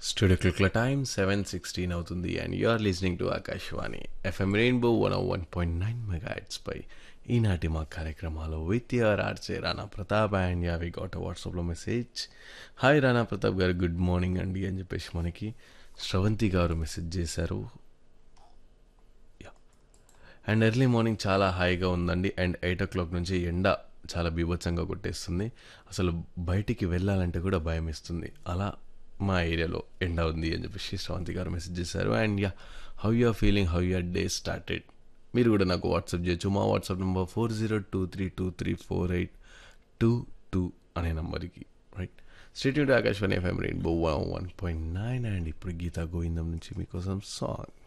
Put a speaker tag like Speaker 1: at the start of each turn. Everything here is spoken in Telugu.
Speaker 1: స్టూడియో క్లిక్ల టైం సెవెన్ సిక్స్టీన్ అవుతుంది and you are listening to Akashvani FM Rainbow one one point nine మెగాట్స్పై ఈనాటి మా కార్యక్రమాలు with your RJ Rana Pratap and యావి గోట వాట్సాప్లో message hi Rana Pratap garu good morning అండి అని చెప్పేసి మనకి శ్రవంతి గారు మెసేజ్ చేశారు అండ్ ఎర్లీ మార్నింగ్ చాలా హాయిగా ఉందండి అండ్ ఎయిట్ ఓ క్లాక్ నుంచి ఎండ చాలా బీభత్సంగా కొట్టేస్తుంది అసలు బయటికి వెళ్ళాలంటే కూడా భయం ఇస్తుంది అలా మా ఏరియాలో ఎండ ఉంది అని చెప్పేసి శ్రవంతి గారు మెసేజ్ చేశారు and yeah how you are feeling how your day started మీరు కూడా నాకు వాట్సాప్ చేయొచ్చు మా WhatsApp number four zero two three two three four eight two two అనే నంబర్కి right state Akashvani FM Rainbow one one point nine and ఇప్పుడు గీతా గోవిందం నుంచి మీకోసం సాంగ్